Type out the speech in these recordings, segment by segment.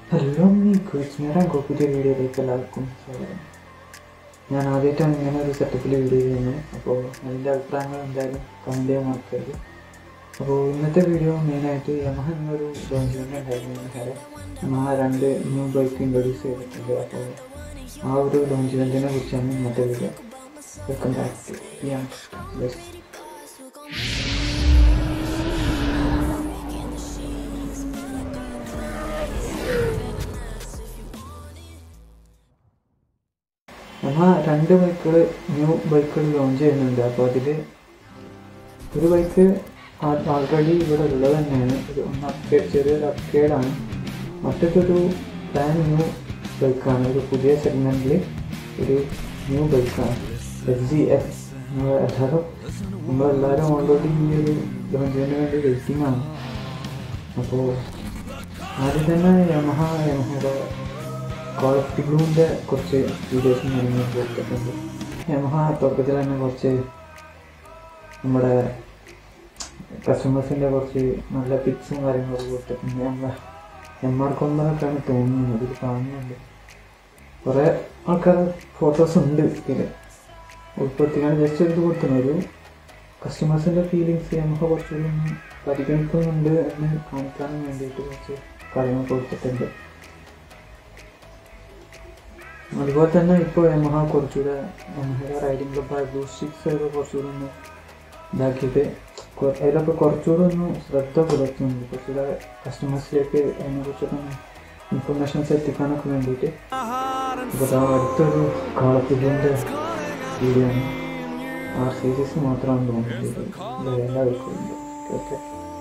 Hello മീക്കു ഞാൻ കോപ്പിൻ്റെ വീഡിയോയിലേക്ക് എല്ലാവർക്കും സ്വാഗതം ഞാൻ ആദ്യമായിട്ടാണ് ഇങ്ങനെ ഒരു സെറ്റപ്പിൽ വീഡിയോ ചെയ്യുന്നത് അപ്പോൾ അതിൻ്റെ അഭിപ്രായങ്ങൾ എന്തായാലും കമൻറ്റ് ചെയ്യാൻ മറക്കരുത് അപ്പോൾ ഇന്നത്തെ വീഡിയോ മെയിനായിട്ട് യമഹ എന്നൊരു ലോഞ്ച് ഉണ്ടായിരുന്നു യമഹയുടെ യമഹ രണ്ട് ന്യൂ ബൈക്ക് ഇൻട്രൊഡ്യൂസ് ചെയ്തിട്ടുണ്ട് അപ്പോൾ ആ ഒരു ലോഞ്ച് ഇവൻറ്റിനെ കുറിച്ചാണ് ഇന്നത്തെ വീഡിയോ വെൽക്കം ബാക്ക് ടു യാ നമ്മൾ രണ്ട് ബൈക്കുകൾ ന്യൂ ബൈക്കുകൾ ലോഞ്ച് ചെയ്യുന്നുണ്ട് അപ്പോൾ അതിൽ ഒരു ബൈക്ക് ആൾറെഡി ഇവിടെ ഉള്ളത് തന്നെയാണ് ഒരു ഒന്ന് അപ്ഗ്രേഡ് ചെറിയൊരു അപ്ഗ്രേഡാണ് മറ്റൊരു പ്ലാൻ ന്യൂ ബൈക്കാണ് ഒരു പുതിയ സെഗ്മെൻറ്റിൽ ഒരു ന്യൂ ബൈക്കാണ് എഫ് ജി എഫ് എല്ലാവരും നമ്മളെല്ലാവരും ഓൾറെഡി ഈ ഒരു ലോഞ്ചിന് വേണ്ടി വെയിറ്റിംഗ് ആണ് അപ്പോൾ ആദ്യം തന്നെ യമഹ യമഹയുടെ കോൾ ഓഫ് ബ്ലൂവിൻ്റെ കുറച്ച് വീഡിയോസും കാര്യങ്ങളും കൊടുത്തിട്ടുണ്ട് യമഹ തുടക്കത്തിൽ തന്നെ കുറച്ച് നമ്മുടെ കസ്റ്റമേഴ്സിൻ്റെ കുറച്ച് നല്ല പിക്സും കാര്യങ്ങളൊക്കെ കൊടുത്തിട്ടുണ്ട് നമ്മളെ എം ആർ കൊമ്പനൊക്കെയാണ് തോന്നുന്നത് ഇതിൽ കാണുന്നുണ്ട് കുറേ ആൾക്കാർ ഫോട്ടോസ് ഉണ്ട് ഇതിൽ ഉൾപ്പെടുത്തിയാണ് ജസ്റ്റ് എടുത്ത് കൊടുക്കുന്നത് ഒരു കസ്റ്റമേഴ്സിൻ്റെ ഫീലിങ്സ് നമുക്ക് കുറച്ചുകൂടി ഒന്ന് പരിഗണിക്കുന്നുണ്ട് എന്ന് കാണിക്കാൻ വേണ്ടിയിട്ട് കുറച്ച് കാര്യങ്ങൾ കൊടുത്തിട്ടുണ്ട് അതുപോലെ തന്നെ ഇപ്പോൾ യമഹ കുറച്ചുകൂടെ യമഹയുടെ റൈഡിംഗ് ക്ലബ് ബ്ലൂ സ്റ്റിക്സ് ഒക്കെ കുറച്ചുകൂടെ ഒന്ന് ഇതാക്കിയിട്ട് കൊ- അതിലൊക്കെ കുറച്ചുകൂടെ ഒന്ന് ശ്രദ്ധ പുലർത്തുന്നുണ്ട് കുറച്ചുകൂടെ കസ്റ്റമേഴ്സിലേക്ക് അതിനെക്കുറിച്ചൊക്കെ ഒന്ന് ഇൻഫർമേഷൻസ് എത്തിക്കാനൊക്കെ വേണ്ടിയിട്ട് ഇപ്പോൾ ദാ അടുത്തൊരു കാളത്തിൻ്റെ വീഡിയോ ആണ് ആർ സി സിസ് മാത്രമാണ് തോന്നുന്നത് ഇത് എല്ലാവർക്കും ഉണ്ട് ഓക്കെ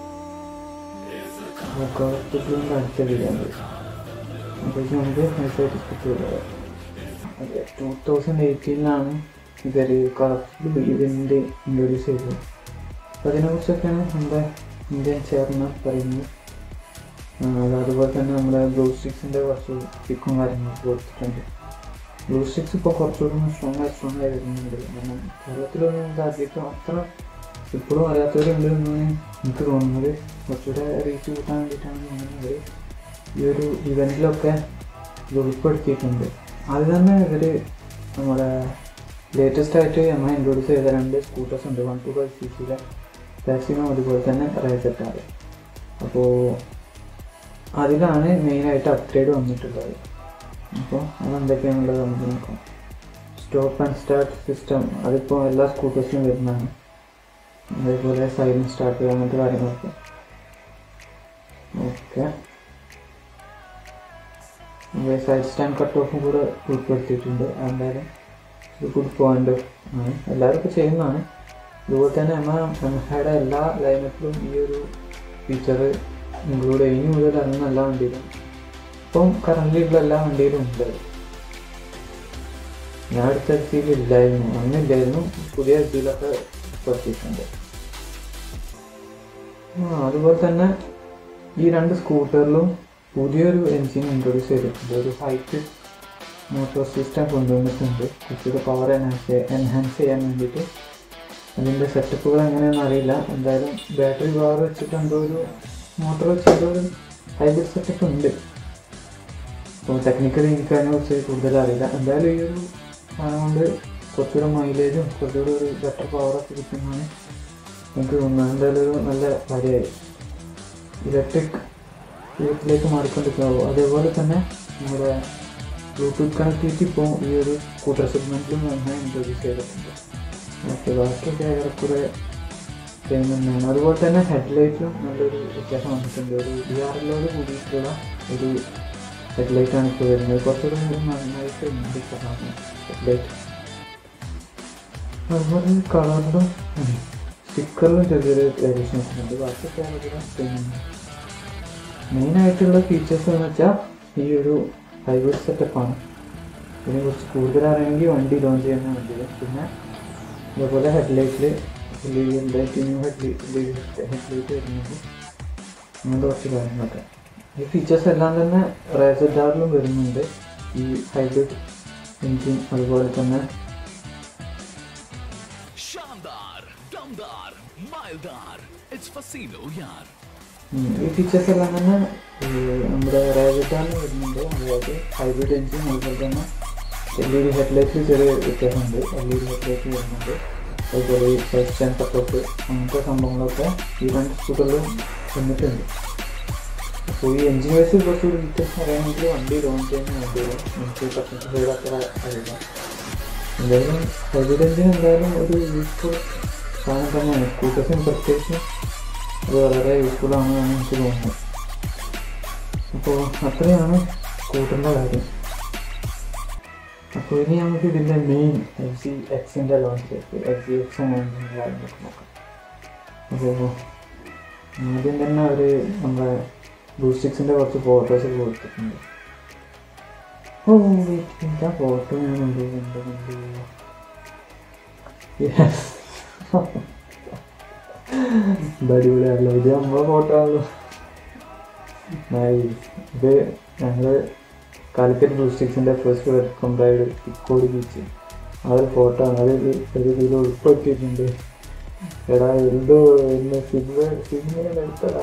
കാളത്തിൻ്റെ അടുത്ത വീഡിയോ ആണ് അപ്പോഴേക്കും നമുക്ക് നൈസായിട്ട് സ്കിപ്പ് ചെയ്തത് അതെ ടൂ തൗസൻഡ് എയ്റ്റീനിലാണ് ഇവർ കളർഫുൾ ഇവൻ്റ് ഇൻട്രൊഡ്യൂസ് ചെയ്തത് അപ്പോൾ അതിനെക്കുറിച്ചൊക്കെയാണ് നമ്മുടെ ഇന്ത്യൻ ചെയർമാൻ പറയുന്നത് ആ, അത് അതുപോലെ തന്നെ നമ്മുടെ ബ്ലൂ സ്റ്റിക്സിൻ്റെ കുറച്ച് പിക്കും കാര്യങ്ങളൊക്കെ കൊടുത്തിട്ടുണ്ട് ബ്ലൂ സ്റ്റിക്സ് ഇപ്പോൾ കുറച്ചുകൂടി സ്ട്രോങ് ആയി സ്ട്രോങ് ആയി വരുന്നുണ്ട് കാരണം കേരളത്തിലൊന്നും ഇത് അധികം അത്ര ഇപ്പോഴും അറിയാത്തവരുണ്ട് എന്നാണ് എനിക്ക് തോന്നുന്നത് കുറച്ചുകൂടെ റീച്ച് കൂട്ടാൻ വേണ്ടിയിട്ടാണ് തോന്നുന്നത് ഈ ഒരു ഇവൻറ്റിലൊക്കെ ഇത് ഉൾപ്പെടുത്തിയിട്ടുണ്ട് അത് തന്നെ ഇവർ നമ്മുടെ ലേറ്റസ്റ്റ് ആയിട്ട് നമ്മൾ ഇൻട്രൊഡ്യൂസ് ചെയ്ത രണ്ട് സ്കൂട്ടേഴ്സ് ഉണ്ട് വൺ ടു ഫൈവ് സി സിയിലെ പാസിനോ അതുപോലെ തന്നെ റേസെറ്റാറ് അപ്പോൾ അതിലാണ് മെയിനായിട്ട് അപ്ഗ്രേഡ് വന്നിട്ടുള്ളത് അപ്പോൾ അതെന്തൊക്കെയാണുള്ളത് നമുക്ക് നോക്കാം സ്റ്റോപ്പ് ആൻഡ് സ്റ്റാർട്ട് സിസ്റ്റം അതിപ്പോൾ എല്ലാ സ്കൂട്ടേഴ്സിലും വരുന്നതാണ് അതേപോലെ സൈലൻറ്റ് സ്റ്റാർട്ട് ചെയ്യുക അങ്ങനത്തെ കാര്യങ്ങളൊക്കെ ഓക്കെ സൈഡ് സ്റ്റാൻഡ് കട്ട് ഓഫും കൂടെ ഉൾപ്പെടുത്തിയിട്ടുണ്ട് എന്തായാലും ഇത് ഗുഡ് പോയിന്റ് ആണ് എല്ലാവരും ഇപ്പോൾ ചെയ്യുന്നതാണ് അതുപോലെ തന്നെ നമ്മൾ എംഹയുടെ എല്ലാ ലൈനപ്പിലും ഈ ഒരു ഫീച്ചർ ഇൻക്ലൂഡ് ചെയ്യും ഇനി മുതൽ ഇറങ്ങുന്ന എല്ലാ വണ്ടിയിലും ഇപ്പം കറൻ്റ് ഉള്ള എല്ലാ വണ്ടിയിലും ഉണ്ട് അത്. ഞാൻ അടുത്ത എച്ചിയിൽ ഇല്ലായിരുന്നു അന്നില്ലായിരുന്നു പുതിയ എച്ചിയിലൊക്കെ ഉൾപ്പെടുത്തിയിട്ടുണ്ട് ആ അതുപോലെ തന്നെ ഈ രണ്ട് സ്കൂട്ടറിലും പുതിയൊരു എൻജിൻ ഇൻട്രൊഡ്യൂസ് ചെയ്തിട്ടുണ്ട് ഒരു ഹൈറ്റ് മോട്ടോർ സിസ്റ്റം കൊണ്ടുവന്നിട്ടുണ്ട് കുറച്ചുകൂടെ പവർ എൻഹാൻസ് എൻഹാൻസ് ചെയ്യാൻ വേണ്ടിയിട്ട് അതിൻ്റെ സെറ്റപ്പുകൾ എങ്ങനെയാണെന്ന് അറിയില്ല എന്തായാലും ബാറ്ററി പവർ വെച്ചിട്ട് എന്തോ ഒരു മോട്ടോർ വെച്ച് എന്തോ ഒരു ഹൈബ്രിഡ് സെറ്റപ്പ് ഉണ്ട് അപ്പോൾ ടെക്നിക്കലി എനിക്ക് അതിനെക്കുറിച്ച് കൂടുതൽ അറിയില്ല എന്തായാലും ഈ ഒരു സാധനം കൊണ്ട് കുറച്ചുകൂടെ മൈലേജും കുറച്ചുകൂടെ ഒരു ബെറ്റർ പവറൊക്കെ കിട്ടുന്നതാണ് എനിക്ക് തോന്നുന്നത് എന്തായാലും ഒരു നല്ല കാര്യമായി ഇലക്ട്രിക് വീട്ടിലേക്ക് മാറിക്കൊണ്ടിരിക്കുന്നു അതേപോലെ തന്നെ നമ്മുടെ ബ്ലൂടൂത്ത് കണക്ടിവിറ്റി ഇപ്പോൾ ഈ ഒരു സ്കൂട്ടർ സെഗ്മെൻറ്റിലും നന്നായി ഇൻട്രൊഡ്യൂസ് ചെയ്തിട്ടുണ്ട് ഓക്കെ ബാക്കിയൊക്കെ ഏറെക്കുറെ സെയിം തന്നെയാണ് അതുപോലെ തന്നെ ഹെഡ്ലൈറ്റിലും നല്ലൊരു വ്യത്യാസം വന്നിട്ടുണ്ട് ഒരു ഡി ആർ എല്ലോട് കൂടിയിട്ടുള്ള ഒരു ഹെഡ്ലൈറ്റാണ് ഇപ്പോൾ വരുന്നത് കുറച്ചുകൂടി കൂടി നന്നായിട്ട് ഉണ്ട് ഹെഡ്ലൈറ്റ് അതുപോലെ കളറിലും സ്റ്റിക്കറിലും ചെറിയൊരു വേരിയേഷൻ ഉണ്ട് ബാക്കിയൊക്കെ ഏറെക്കുറെ സെയിം ആണ് മെയിനായിട്ടുള്ള ഫീച്ചേഴ്സ് എന്ന് വെച്ചാൽ ഈ ഒരു ഹൈബ്രിഡ് സെറ്റപ്പാണ് ഇതിനെ കുറിച്ച് കൂടുതൽ അറിയണമെങ്കിൽ വണ്ടി ലോഞ്ച് ചെയ്യുന്ന വണ്ടിയിൽ പിന്നെ അതേപോലെ ഹെഡ്ലൈറ്റിൽ ഹെഡ്ലൈറ്റ് ന്യൂ ഹെഡ്ലൈറ്റ് ഹെഡ്ലൈറ്റ് വരുന്നത് അങ്ങനത്തെ കുറച്ച് കാര്യങ്ങളൊക്കെ ഈ ഫീച്ചേഴ്സ് എല്ലാം തന്നെ റേസഡാറിലും വരുന്നുണ്ട് ഈ ഹൈബ്രിഡ് എൻജിൻ അതുപോലെ തന്നെ शानदार दमदार माइलदार इट्स फसीलो यार ഉം. ഈ ഫീച്ചേഴ്സ് എല്ലാം തന്നെ ഈ നമ്മുടെ ഇവിടെ റേജറ്റാണ് വരുന്നുണ്ട് അതായത് ഹൈബ്രിഡ് എഞ്ചിൻ അതുപോലെ തന്നെ എൽ ഇ ഡി ഹെഡ്ലൈറ്റിൽ ചെറിയ വ്യത്യാസമുണ്ട് എൽ ഇ ഡി ഹെഡ്ലൈറ്റ് വരുന്നുണ്ട് അതുപോലെ ഈ ഫസ്റ്റ് സപ്പോർട്ട് അങ്ങനത്തെ സംഭവങ്ങളൊക്കെ ഈ രണ്ട് സ്കൂട്ടറിലും വന്നിട്ടുണ്ട് അപ്പോൾ ഈ എഞ്ചിൻ വൈസ് കുറച്ചുകൂടി ഡീറ്റെയിൽസ് അറിയണമെങ്കിൽ വണ്ടി ലോഞ്ച് ചെയ്യുന്ന വേണ്ടി വരും എനിക്ക് പത്തൊമ്പത് പേര് അത്ര അറിയില്ല എന്തായാലും ഹൈബ്രിഡ് എഞ്ചിൻ എന്തായാലും ഒരു യൂസ്ഫുൾ സാധനം തന്നെയാണ് സ്കൂട്ടേഴ്സിന് പ്രത്യേകിച്ച് അത് വളരെ യൂസ്ഫുൾ ആണെന്നാണ് എനിക്ക് തോന്നുന്നത് അപ്പോൾ അത്രയാണ് സ്കൂട്ടറിൻ്റെ കാര്യം അപ്പോൾ ഇനി നമുക്ക് ഇതിൻ്റെ മെയിൻ എഫ് സി എക്സിൻ്റെ ലോഞ്ചിലേക്ക് എഫ് സി എക്സ് എങ്ങനെയുണ്ടെന്ന് കാര്യങ്ങളൊക്കെ നോക്കാം അപ്പോൾ ആദ്യം തന്നെ അവർ നമ്മുടെ ബൂസ്റ്റിക്സിൻ്റെ കുറച്ച് ഫോട്ടോസ് കൊടുത്തിട്ടുണ്ട് ഓ വെയിറ്റ് ആ ഫോട്ടോ ഞാൻ കണ്ടു കണ്ടു കണ്ടു യെസ് അടിപൊളിയല്ലോ ഇത് നമ്മളെ ഫോട്ടോ ആണല്ലോ Nice. ഇത് ഞങ്ങൾ കാലിക്കറ്റ് ഡിസ്ട്രിക്ട്സിൻ്റെ ഫസ്റ്റ് വെൽക്കം റൈഡ് ഇക്കോട് ബീച്ച് ആ ഒരു ഫോട്ടോ ആണ് അത് ഇത് ഒരു ഇതിൽ ഉൾപ്പെടുത്തിയിട്ടുണ്ട് എടാ എന്തോ എന്നെ സിഗ്നൽ സിഗ്നൽ എടുത്തടാ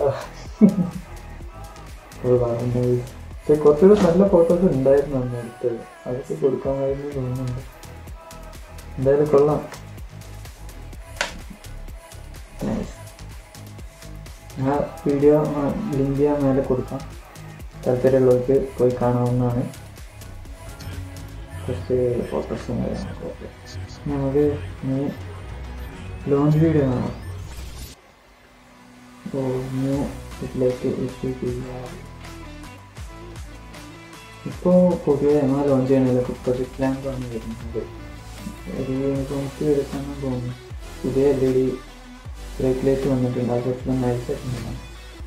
അത് പറഞ്ഞു പക്ഷെ കുറച്ചുകൂടെ നല്ല ഫോട്ടോസ് ഉണ്ടായിരുന്നു അന്ന് എടുത്തത് അതൊക്കെ കൊടുക്കാമായിരുന്നു തോന്നുന്നുണ്ട് എന്തായാലും കൊള്ളാം നൈസ് ആ വീഡിയോ ലിങ്ക് ഞാൻ മേലെ കൊടുക്കാം താല്പര്യമുള്ളവർക്ക് പോയി കാണാവുന്നതാണ് കുറച്ച് ഫോട്ടോസും കാര്യങ്ങളൊക്കെ നമുക്ക് ഇനി ലോഞ്ച് വീഡിയോ കാണാം അപ്പോൾ ന്യൂ ഇതിലേക്ക് എത്തിക്കുക ഇപ്പോൾ പുതിയ ഞങ്ങൾ ലോഞ്ച് ചെയ്യണതിലൊക്കെ പ്രൊജക്ട് ലാമ്പാണ് വരുന്നത് ഒരു യൂണിഫോംസ് എടുക്കാമെന്ന് തോന്നുന്നു പുതിയ L E D brake light വന്നിട്ടുണ്ട് അത് കുറച്ചുകൂടെ നൈസ് ആയിട്ടുണ്ടാകും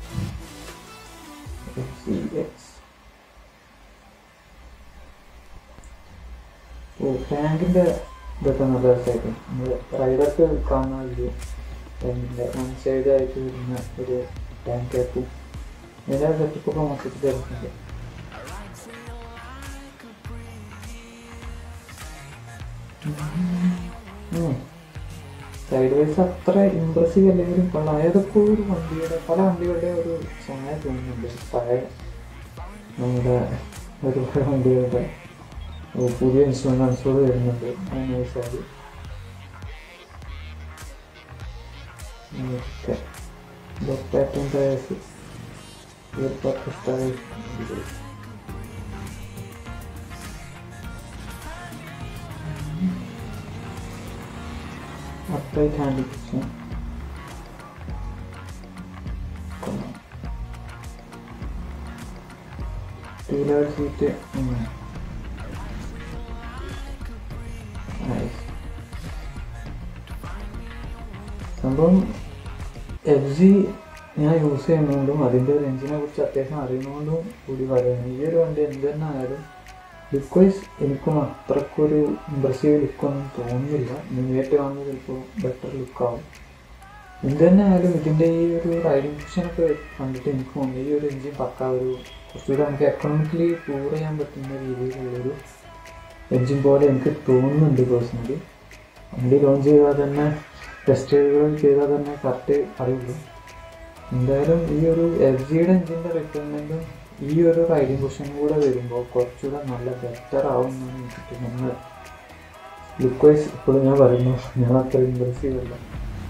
ഓ ടാങ്കിൻ്റെ ഇതൊക്കെ നല്ല രസമായിട്ട് നമ്മൾ റൈഡർക്ക് കാണുന്ന ഒരു ടാങ്കിൻ്റെ വൺ സൈഡ് ആയിട്ട് വരുന്ന ഒരു ടാങ്ക് ക്യാപ്പും എല്ലാ സെറ്റപ്പൊക്കെ മൊത്തത്തിൽ തരുന്നുണ്ട് സൈഡ് വൈസ് അത്ര ഇമ്പ്രസീവ് അല്ലെങ്കിലും കൊള്ളാം ഏതൊക്കെ ഒരു വണ്ടിയുടെ പല വണ്ടികളുടെ ഒരു ചായ തോന്നുന്നുണ്ട് പഴയ നമ്മുടെ ഒരുപാട് വണ്ടികളുടെ ഓ, പുതിയ ഇൻസ്ട്രുമെന്റ്സുകൾ വരുന്നുണ്ട് അത് നൈസായി okay pattern tyres tyres upright hand position. Two level seat. Mm. Nice. സംഭവം എഫ് ജി ഞാൻ യൂസ് ചെയ്യുന്നതുകൊണ്ടും അതിൻ്റെ റേഞ്ചിനെ കുറിച്ച് അത്യാവശ്യം അറിയുന്നതുകൊണ്ടും കൂടി പറയുന്നത് ഈ ഒരു വണ്ടി എന്ത് തന്നെ ആയാലും ലുക്ക് വൈസ് എനിക്കും അത്രക്കൊരു ഇമ്പ്രസീവ് ലുക്കൊന്നും തോന്നുന്നില്ല നേരിട്ട് കാണുമ്പോൾ ചിലപ്പോൾ ബെറ്റർ ലുക്കാവും എന്ത് തന്നെ ആയാലും ഇതിൻ്റെ ഈ ഒരു റൈഡിങ് പൊസിഷനൊക്കെ കണ്ടിട്ട് എനിക്ക് തോന്നുന്നു ഈ ഒരു എഞ്ചിൻ പക്ക ഒരു കുറച്ചുകൂടെ നമുക്ക് എക്കണോമിക്കലി ടൂർ ചെയ്യാൻ പറ്റുന്ന രീതിയിലുള്ളൊരു എഞ്ചിൻ പോലെ എനിക്ക് തോന്നുന്നുണ്ട് പേഴ്സണലി വണ്ടി ലോഞ്ച് ചെയ്താൽ തന്നെ ടെസ്റ്റ് ഡ്രൈവുകൾ ചെയ്താൽ തന്നെ കറക്റ്റ് അറിയുള്ളൂ എന്തായാലും ഈ ഒരു എഫ് ജിയുടെ എഞ്ചിൻ്റെ റിക്വയർമെൻറ്റും ഈ ഒരു റൈഡിങ് പൊസിഷൻ കൂടെ വരുമ്പോൾ കുറച്ചുകൂടെ നല്ല ബെറ്റർ ആവും എന്നാണ് എനിക്ക് തോന്നുന്നത് ലുക്ക് വൈസ് ഇപ്പോഴും ഞാൻ പറയുന്നു ഞാൻ അത്ര ഇമ്പ്രസീവ് അല്ല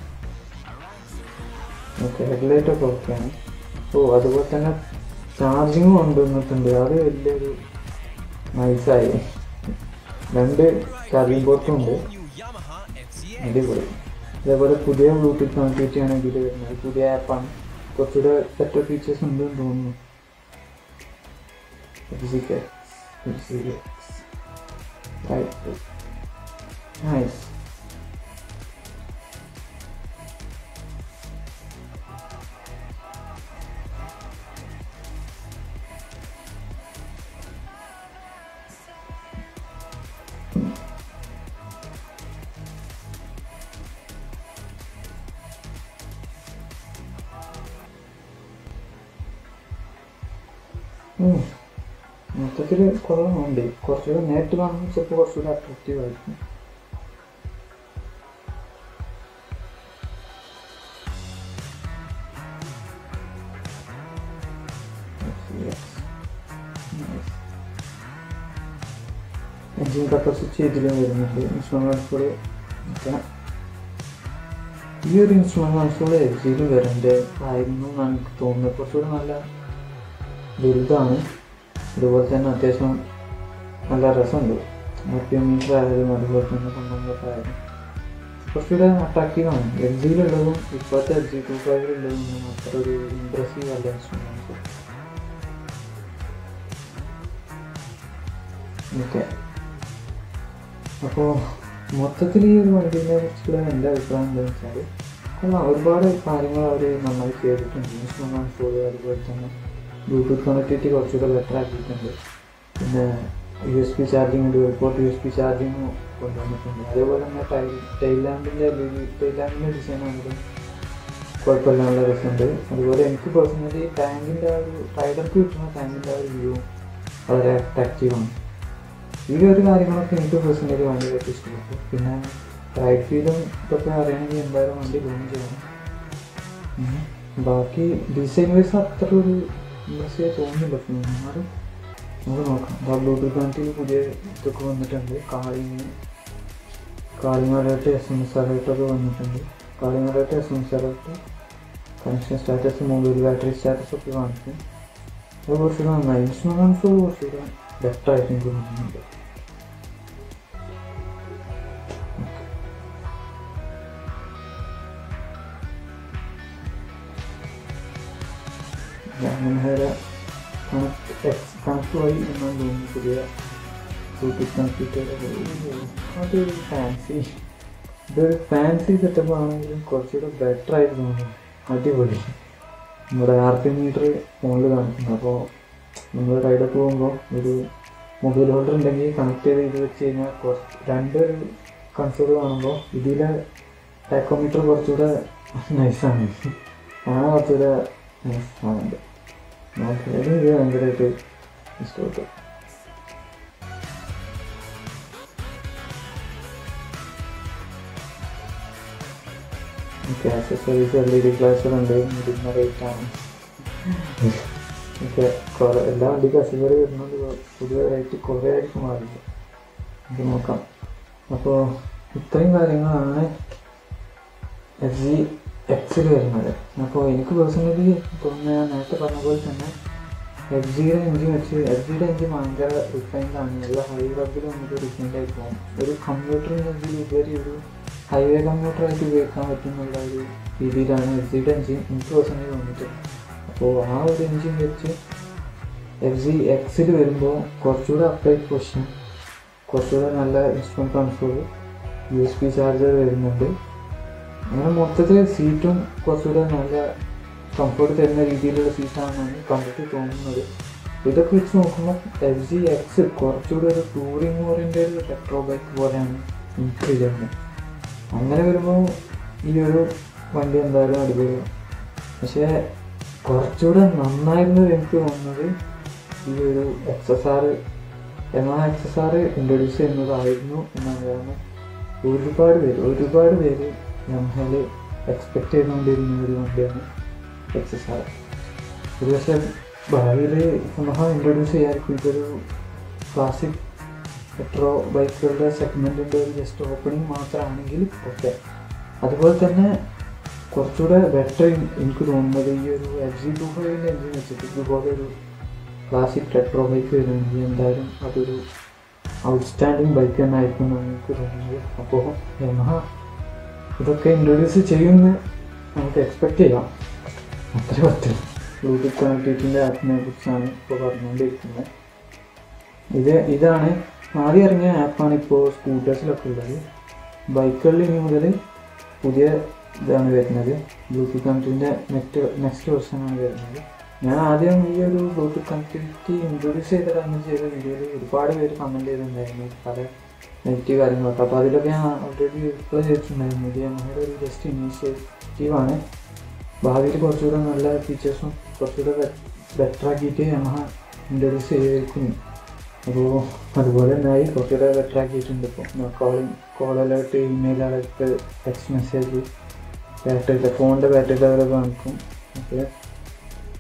ഓക്കെ ഹെഡ്ലൈറ്റ് ഒക്കെ ഓക്കെയാണ് ഓ അതുപോലെ തന്നെ ചാർജിങ് കൊണ്ടുവന്നിട്ടുണ്ട് അത് വലിയൊരു നൈസായി രണ്ട് ചാർജിങ് പോർട്ടും ഉണ്ട് അടിപൊളി അതേപോലെ പുതിയ ബ്ലൂടൂത്ത് കണക്ടിവിറ്റി ആണ് ഇതിൽ വരുന്നത് പുതിയ ആപ്പാണ് കുറച്ചുകൂടെ ബെറ്റർ ഫീച്ചേഴ്സ് ഉണ്ടെന്ന് തോന്നുന്നു FZK. FZK. Right. Nice. ഉം. മൊത്തത്തിൽ കൊള്ളാമുണ്ട് കുറച്ചുകൂടെ നേരിട്ട് കാണുമ്പോൾ ചിലപ്പോൾ കുറച്ചുകൂടെ അട്രാക്റ്റീവ് ആയിരിക്കും Yes. എൻജിൻ കട്ടർ സ്വിച്ച് ഇതിലും വരുന്നുണ്ട് ഇൻസ്ട്രുമെന്റ് കൺസോൾ ഈ ഒരു ഇൻസ്ട്രുമെന്റ് കൺസോൾ എൽ ജിയിലും വരേണ്ട ആയിരുന്നു എന്നാണ് എനിക്ക് തോന്നുന്നത് കുറച്ചുകൂടി നല്ല വലുതാണ് അതുപോലെ തന്നെ അത്യാവശ്യം നല്ല രസമുണ്ട് ആർ പി എം മീറ്റർ ആയാലും അതുപോലെ തന്നെ കൊണ്ടുവന്നൊക്കെ ആയാലും കുറച്ചുകൂടെ അട്രാക്റ്റീവാണ് എൽ ജിയിലുള്ളതും ഇപ്പോഴത്തെ എൽ ജി ടു ഫൈവിലുള്ളതും ഒന്നും അത്ര ഒരു ഇമ്പ്രസീവ് അല്ല ഇൻസ്ട്രുമെൻറ്റ്സ് ഓക്കെ അപ്പോൾ മൊത്തത്തിൽ ഈ ഒരു വണ്ടീനെ കുറിച്ചുള്ള എൻ്റെ അഭിപ്രായം എന്താണെന്ന് വെച്ചാൽ കൊള്ളാം ഒരുപാട് കാര്യങ്ങൾ അവർ നന്നായി ചെയ്തിട്ടുണ്ട് ഇൻസ്ട്രുമെന്റ് കൺസോൾ അതുപോലെ തന്നെ ബ്ലൂടൂത്ത് കണക്ടിവിറ്റി കുറച്ചുകൂടെ ബെറ്റർ ആക്കിയിട്ടുണ്ട് പിന്നെ U S B charging dual port U S B charging കൊണ്ടുവന്നിട്ടുണ്ട് അതേപോലെ തന്നെ ടൈൽ ടൈൽ ലാമ്പിൻ്റെ ടൈൽ ലാമ്പിൻ്റെ ഡിസൈൻ ആണെങ്കിലും കുഴപ്പമില്ല നല്ല രസമുണ്ട് അതുപോലെ എനിക്ക് പേഴ്സണലി ടാങ്കിൻ്റെ ആ ഒരു റൈഡർക്ക് കിട്ടുന്ന ടാങ്കിൻ്റെ ആ ഒരു വ്യൂ വളരെ അട്രാക്റ്റീവാണ് ഈ ഒരു കാര്യങ്ങളൊക്കെ എനിക്ക് പേഴ്സണലി ഭയങ്കരമായിട്ട് ഇഷ്ടപ്പെട്ടു പിന്നെ റൈഡ് ഫീലും ഇതൊക്കെ അറിയണമെങ്കിൽ എന്തായാലും വണ്ടി ലോൺ ചെയ്യണം ഉം. ബാക്കി ഡിസൈൻ വൈസ് അത്ര ഒരു ഇൻട്രസ്റ്റ് തോന്നുന്നില്ല എന്നാലും നമുക്ക് നോക്കാം ആ ബ്ലൂടൂത്ത് കണക്റ്റിൽ പുതിയ ഇതൊക്കെ വന്നിട്ടുണ്ട് calling calling alert S M S അലേർട്ടൊക്കെ വന്നിട്ടുണ്ട് calling alert S M S alert connection status mobile battery status ഒക്കെ കാണിക്കും അത് കുറച്ചുകൂടെ നന്നായി ഇൻസ്ട്രുമെൻസ് കുറച്ചുകൂടെ ബെറ്റർ ആയിട്ട് എനിക്ക് തോന്നുന്നുണ്ട് മനോഹര കണക്ട് കണക്ട് വഴി എന്നാണ് തോന്നുന്നു പുതിയ ബ്ലൂടൂത്ത് കണക്ട് അതൊരു ഫാൻസി ഇതൊരു ഫാൻസി സെറ്റപ്പ് ആണെങ്കിലും കുറച്ചുകൂടെ ബെറ്റർ ആയിട്ട് തോന്നുന്നു അടിപൊളി നമ്മുടെ ആർ പി മീറ്റർ ഫോണിൽ കാണിക്കുന്നു അപ്പോൾ നമ്മൾ റൈഡൊക്കെ പോകുമ്പോൾ ഒരു മൊബൈൽ ഹോൾഡർ ഉണ്ടെങ്കിൽ കണക്ട് ചെയ്ത് ഇത് വെച്ച് കഴിഞ്ഞാൽ കുറച്ച് രണ്ട് കൺസോൾ കാണുമ്പോൾ ഇതിലെ ടാക്കോമീറ്റർ കുറച്ചുകൂടെ നൈസാണ് അങ്ങനെ കുറച്ചുകൂടെ നൈസാണുണ്ട് നോക്കിയാൽ ഇത് ഭയങ്കരമായിട്ട് ഇഷ്ടപ്പെട്ടു okay accessories L E D ഗ്ലാസുകളുണ്ട് ഇരുന്ന റേറ്റാണ് ഓക്കെ കുറേ എല്ലാ വണ്ടിക്കും അസുഖം വരുന്നത് പുതിയ റേറ്റ് കുറേ ആയിരിക്കും മാറില്ല ഇത് നോക്കാം അപ്പോൾ ഇത്രയും കാര്യങ്ങളാണ് എഫ് ജി എക്സിൽ വരുന്നത് അപ്പോൾ എനിക്ക് പേഴ്സണലി തോന്നുന്ന ഞാൻ നേരത്തെ പറഞ്ഞ പോലെ തന്നെ എഫ് ജിയുടെ എഞ്ചിൻ വെച്ച് എഫ് ജിയുടെ എഞ്ചിൻ ഭയങ്കര റിഫൈൻഡ് ആണ് എല്ലാ ഹൈ റബ്ബിലും നമുക്ക് റിഫൈൻഡ് ആയി പോകും ഒരു കമ്പ്യൂട്ടറിൻ്റെ എഞ്ചിൻ ഉപരി ഒരു ഹൈവേ കമ്പ്യൂട്ടറായിട്ട് ഉപയോഗിക്കാൻ പറ്റുന്നുള്ള ഒരു രീതിയിലാണ് എഫ് ജിയുടെ എഞ്ചിൻ എനിക്ക് പേഴ്സണലി തോന്നിയിട്ടുള്ളത് അപ്പോൾ ആ ഒരു എഞ്ചിൻ വെച്ച് എഫ് ജി എക്സിൽ വരുമ്പോൾ കുറച്ചുകൂടെ അപ്ഡേറ്റ് പൊസിഷൻ കുറച്ചുകൂടെ നല്ല instrument console U S B charger വരുന്നുണ്ട് അങ്ങനെ മൊത്തത്തിൽ സീറ്റും കുറച്ചുകൂടെ നല്ല കംഫർട്ട് തരുന്ന രീതിയിലുള്ള സീറ്റാണെന്നാണ് കണ്ടിട്ട് തോന്നുന്നത് ഇതൊക്കെ വെച്ച് നോക്കുമ്പോൾ എഫ് ജി എക്സ് കുറച്ചുകൂടെ ഒരു ടൂറിംഗ് ഓറിയൻറ്റഡ് പെട്രോൾ ബൈക്ക് പോലെയാണ് എനിക്ക് വിചാരിക്കുന്നത് അങ്ങനെ വരുമ്പോൾ ഈ ഒരു വണ്ടി എന്തായാലും അടിപൊളിയാണ് പക്ഷേ കുറച്ചുകൂടെ നന്നായിരുന്നത് എനിക്ക് തോന്നുന്നത് ഈ ഒരു എക്സ് എസ് ആർ എം ആ എക്സ് എസ് ആർ ഇൻട്രൊഡ്യൂസ് ചെയ്യുന്നതായിരുന്നു എന്നാണ് കാരണം ഒരുപാട് പേര് ഒരുപാട് പേര് നമ്മൾ എക്സ്പെക്ട് ചെയ്തുകൊണ്ടിരുന്ന ഒരു വണ്ടിയാണ് എക്സ് എസ് ആർ ഒരു പക്ഷേ ഭാവിയിൽ സമഹ ഇൻട്രൊഡ്യൂസ് ചെയ്യായിരിക്കും ഇതൊരു ക്ലാസിക് പെട്രോ ബൈക്കുകളുടെ സെഗ്മെൻറ്റിൻ്റെ ഒരു ജസ്റ്റ് ഓപ്പണിങ് മാത്രമാണെങ്കിൽ ഓക്കെ അതുപോലെ തന്നെ കുറച്ചുകൂടെ ബെറ്റർ എനിക്ക് തോന്നുന്നത് ഈ ഒരു എഫ് ജി ടു ഫൈവിൻ്റെ എഞ്ചിൻ വെച്ചിട്ട് ഇതുപോലെ ഒരു ക്ലാസിക് പെട്രോ ബൈക്ക് വരുമെങ്കിൽ എന്തായാലും അതൊരു ഔട്ട്സ്റ്റാൻഡിങ് ബൈക്ക് തന്നെ ആയിരിക്കും എന്നാണ് എനിക്ക് തോന്നുന്നത് അപ്പോൾ യമഹ ഇതൊക്കെ ഇൻട്രൊഡ്യൂസ് ചെയ്യുമെന്ന് നമുക്ക് എക്സ്പെക്റ്റ് ചെയ്യാം അത്രേ പറ്റും ബ്ലൂടൂത്ത് കണക്ടിവിറ്റിൻ്റെ ആപ്പിനെ കുറിച്ചാണ് ഇപ്പോൾ പറഞ്ഞുകൊണ്ടിരിക്കുന്നത് ഇത് ഇതാണ് ആദ്യം ഇറങ്ങിയ ആപ്പാണ് ഇപ്പോൾ സ്കൂട്ടേഴ്സിലൊക്കെ ഉള്ളത് ബൈക്കുകളിൽ ഇനി മുതൽ പുതിയ ഇതാണ് വരുന്നത് ബ്ലൂടൂത്ത് കണക്റ്റിവിൻ്റെ നെക്സ്റ്റ് നെക്സ്റ്റ് വെർഷനാണ് വരുന്നത് ഞാൻ ആദ്യം ഈ ഒരു ബ്ലൂടൂത്ത് കണക്ടിവിറ്റി ഇൻട്രൊഡ്യൂസ് ചെയ്ത ടൈമിൽ ചെയ്ത വീഡിയോയിൽ ഒരുപാട് പേര് കമൻറ്റ് ചെയ്തിട്ടുണ്ടായിരുന്നു പല നെഗറ്റീവ് കാര്യങ്ങളൊക്കെ അപ്പോൾ അതിലൊക്കെ ഞാൻ ഓൾറെഡി റിപ്ലൈ ചെയ്തിട്ടുണ്ടായിരുന്നു ഇത് നമ്മുടെ ഒരു ജസ്റ്റ് ഇനീഷ്യേറ്റീവാണ് ഭാവിയിൽ കുറച്ചുകൂടെ നല്ല ഫീച്ചേഴ്സും കുറച്ചുകൂടെ ബെറ്റർ ആക്കിയിട്ട് യമഹ ഇൻട്രൊഡ്യൂസ് ചെയ്തിരിക്കുന്നു അപ്പോൾ അതുപോലെ തന്നെയായി കുറച്ചുകൂടെ ബെറ്റർ ആക്കിയിട്ടുണ്ട് ഇപ്പോൾ calling call alert email alert text message battery ഫോണിൻ്റെ ബാറ്ററി ലെവൽ കാണിക്കും ഓക്കെ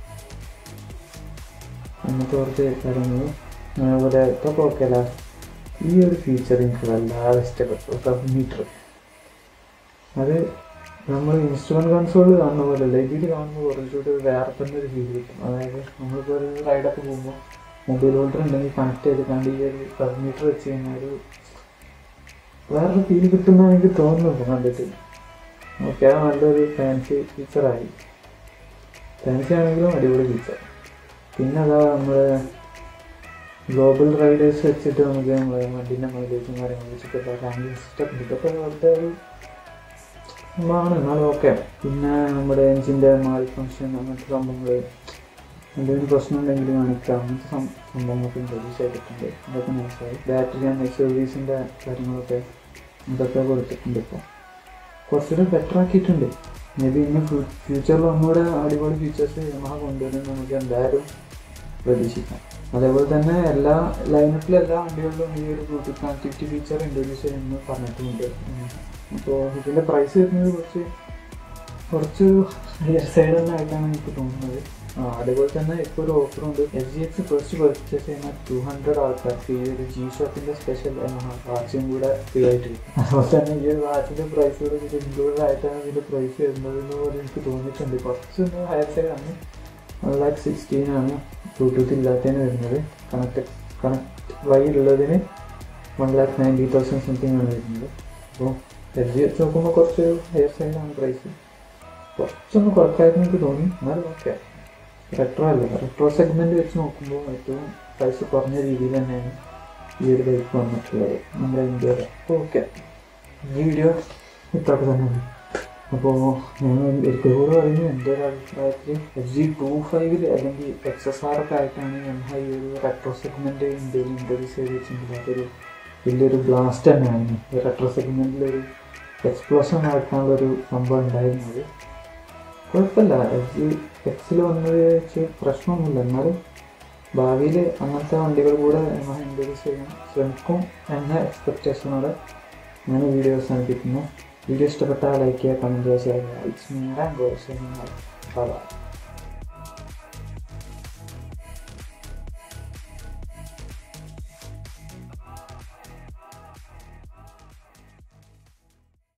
അങ്ങനത്തെ കുറച്ച് കാര്യങ്ങൾ അതുപോലെ ഇതൊക്കെ ഓക്കെ അല്ല ഈ ഒരു ഫീച്ചർ എനിക്ക് വല്ലാതെ ഇഷ്ടപ്പെട്ടു സബ് മീറ്റർ അത് നമ്മൾ ഇൻസ്ട്രുമെന്റ് കൺസോൾ കാണുന്ന പോലെയല്ല ഇതിൽ കാണുമ്പോൾ കുറച്ചുകൂടി ഒരു വേറെ തന്നെ ഒരു ഫീൽ കിട്ടും അതായത് നമ്മളിപ്പോൾ ഒരു റൈഡൊക്കെ പോകുമ്പോൾ മൊബൈൽ ഹോൾഡർ ഉണ്ടെങ്കിൽ കണക്ട് ചെയ്ത് കണ്ട് ഈ ഒരു സബ് മീറ്റർ വെച്ച് കഴിഞ്ഞാൽ ഒരു വേറൊരു ഫീൽ കിട്ടുന്ന എനിക്ക് തോന്നുന്നു കണ്ടിട്ട് ഓക്കെ അത് നല്ലൊരു ഫാൻസി ഫീച്ചറായി ഫാൻസി ആണെങ്കിലും അടിപൊളി ഫീച്ചർ പിന്നെ അതാ നമ്മുടെ ഗ്ലോബൽ റൈഡേഴ്സ് വെച്ചിട്ട് നമുക്ക് നമ്മളെ വണ്ടീൻ്റെ മൈലേജും കാര്യങ്ങളും വെച്ചിട്ട് റാങ്കിങ് സിസ്റ്റം ഇതൊക്കെ വളരെ ഒരു സംഭവമാണ് എന്നാലും ഓക്കെ പിന്നെ നമ്മുടെ എഞ്ചിൻ്റെ മാൽ ഫങ്ഷൻ അങ്ങനത്തെ സംഭവങ്ങൾ എന്തെങ്കിലും പ്രശ്നം ഉണ്ടെങ്കിൽ കാണിക്കാം അങ്ങനത്തെ സം- സംഭവങ്ങളൊക്കെ ഇൻട്രൊഡ്യൂസ് ചെയ്തിട്ടുണ്ട് അതൊക്കെ നൈസായി ബാറ്ററി ആൻഡ് സർവീസിൻ്റെ കാര്യങ്ങളൊക്കെ ഇതൊക്കെ കൊടുത്തിട്ടുണ്ട് ഇപ്പോൾ കുറച്ചുകൂടെ ബെറ്റർ ആക്കിയിട്ടുണ്ട് മേ ബി ഇനി ഫ്യൂച്ചറിൽ ഒന്നുകൂടെ അടിപൊളി ഫീച്ചേഴ്സ് യമഹ കൊണ്ടുവരും നമുക്ക് എന്തായാലും പ്രതീക്ഷിക്കാം അതേപോലെ തന്നെ എല്ലാ ലൈനപ്പിലെ എല്ലാ വണ്ടികളിലും ഈ ഒരു ബ്ലൂടൂത്ത് കണക്ടിവിറ്റി ഫീച്ചർ ഇൻട്രൊഡ്യൂസ് ചെയ്യുമെന്ന് പറഞ്ഞിട്ടുമുണ്ട് അപ്പോൾ ഇതിൻ്റെ പ്രൈസ് വരുന്നത് കുറച്ച് കുറച്ച് ഹയർ സൈഡ് തന്നെ ആയിട്ടാണ് എനിക്ക് തോന്നുന്നത് ആ, അതേപോലെ തന്നെ ഇപ്പോൾ ഒരു ഓഫറുണ്ട് S G X first purchase ചെയ്യുന്ന ടു ഹൺഡ്രഡ് ആൾക്കാർക്ക് ഈ ഒരു ജി ഷോപ്പിൻ്റെ സ്പെഷ്യൽ വാച്ചും കൂടെ ഫ്രീ ആയിട്ട് കിട്ടും അതുപോലെ തന്നെ ഈ ഒരു വാച്ചിൻ്റെ പ്രൈസ് കൂടെ ഇത് ഇൻക്ലൂഡ് ആയിട്ടാണ് ഇതിൻ്റെ പ്രൈസ് വരുന്നത് എന്ന് പോലെ എനിക്ക് തോന്നിയിട്ടുണ്ട് കുറച്ചൊന്ന് ഹയർ സൈഡാണ് വൺ ലാക്ക് സിക്സ്റ്റീൻ ആണ് ബ്ലൂടൂത്ത് ഇല്ലാത്തതിന് വരുന്നത് കണക്ട് കണക്ട് വഴി ഉള്ളതിന് one lakh ninety thousand something ആണ് വരുന്നത് അപ്പോൾ എൽ ജി വെച്ച് നോക്കുമ്പോൾ കുറച്ച് ഹയർ സൈഡാണ് പ്രൈസ് കുറച്ചൊന്ന് കുറച്ചായിരുന്നു എനിക്ക് തോന്നി എന്നാലും ഓക്കെ റെട്രോ അല്ല റെട്രോ സെഗ്മെന്റ് വെച്ച് നോക്കുമ്പോൾ ഏറ്റവും പ്രൈസ് കുറഞ്ഞ രീതിയിൽ തന്നെയാണ് ഈ ഒരു ബൈക്ക് വന്നിട്ടുള്ളത് നമ്മുടെ ഇന്ത്യയിൽ അപ്പോൾ ഓക്കെ ഈ വീഡിയോ ഇത്രയൊക്കെ തന്നെയാണ് അപ്പോൾ ഞാൻ ഒരിക്കൽ കൂടെ പറയുന്നു എൻ്റെ ഒരു അഭിപ്രായത്തിൽ എഫ് ജി ടു ഫൈവിൽ അല്ലെങ്കിൽ എക്സ് എസ് ആർ ഒക്കെ ആയിട്ടാണ് എംഹ ഈ ഒരു റെട്രോ സെഗ്മെന്റ് ഇന്ത്യയിൽ ഇൻട്രൊഡ്യൂസ് ചെയ്ത് വെച്ചിട്ടുണ്ടെങ്കിൽ അതൊരു വലിയൊരു ബ്ലാസ്റ്റ് തന്നെയായിരുന്നു ഈ റെട്രോ സെഗ്മെന്റിലൊരു എക്സ്പ്ലോഷൻ നടക്കാനുള്ളൊരു സംഭവം ഉണ്ടായിരുന്നത് കുഴപ്പമില്ല എക്സ് എക്സിൽ വന്നത് വെച്ച് പ്രശ്നമൊന്നുമില്ല എന്നാലും ഭാവിയിൽ അങ്ങനത്തെ വണ്ടികൾ കൂടെ നമ്മൾ ഇൻട്രൊഡ്യൂസ് ചെയ്യാൻ ശ്രമിക്കും എന്ന എക്സ്പെക്റ്റേഷനോടെ ഞാൻ വീഡിയോ അവസാനിപ്പിക്കുന്നു വീഡിയോ ഇഷ്ടപ്പെട്ടാൽ ലൈക്ക് ചെയ്യുക കമൻറ്റ് ചെയ്യുക ഷെയർ ചെയ്യുക it's me and goes by